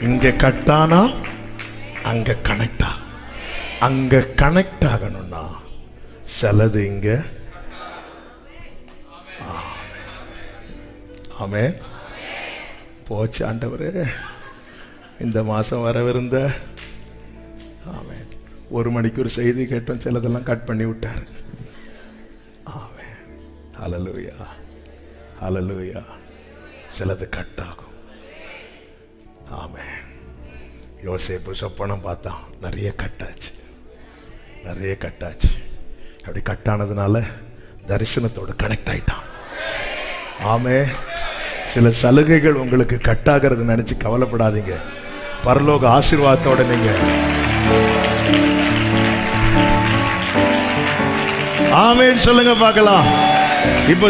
இங்க கட்டானா அங்க கனெக்ட் ஆகும் அங்க கனெக்ட் ஆகணும்னா சிலது இங்க ஆமே போச்சு ஆண்டவரே இந்த மாசம் வரவிருந்த ஆமே ஒரு மணிக்கு ஒரு செய்தி கேட்டோம் சிலதெல்லாம் கட் பண்ணி விட்டார் ஆமே ஹalleluya ஹalleluya சிலது கட் ஆகும் ஆமே யோசேப்பு சொப்பனம் பார்த்தான் நிறைய கட்டாச்சு நிறைய கட்டாச்சு அப்படி கட்டானதுனால தரிசனத்தோட கனெக்ட் ஆயிட்டான் ஆமே சில சலுகைகள் உங்களுக்கு கட்டாகிறது நினைச்சு கவலைப்படாதீங்க பரலோக ஆசீர்வாதத்தோட நீங்க ஆமேன்னு சொல்லுங்க பார்க்கலாம் இப்போ